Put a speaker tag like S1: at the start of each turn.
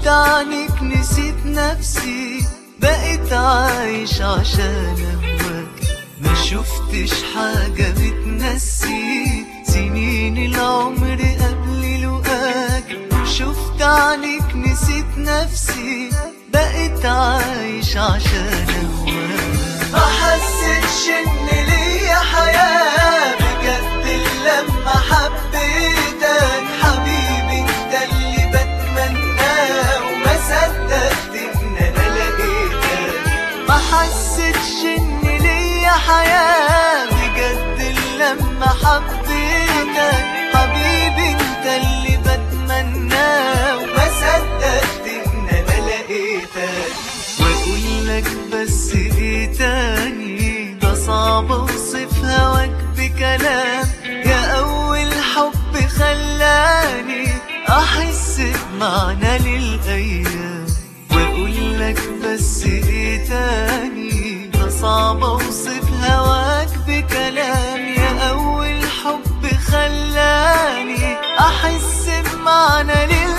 S1: عنك نسيت نفسي بقيت عايش عشان اهواك ما شفتش حاجة بتنسي سنين العمر قبل لقاك شفت عنك نسيت نفسي بقيت عايش عشان اهواك ما حسيتش ان ليا حياة بجد لما حبيتك حبيبي انت اللي بتمناه وما صدقت ان انا لقيتك ما حسيتش ان ليا حياة بجد لما حبيتك حبيبي انت اللي بتمناه وما صدقت ان انا لقيتك واقول لك بس ايه تاني ده صعب اوصف هواك بكلام يا اول حب خلاني احس بمعنى للايام واقول لك بس ايه تاني ده صعب اوصف هواك بكلام يا اول حب خلاني احس بمعنى للايام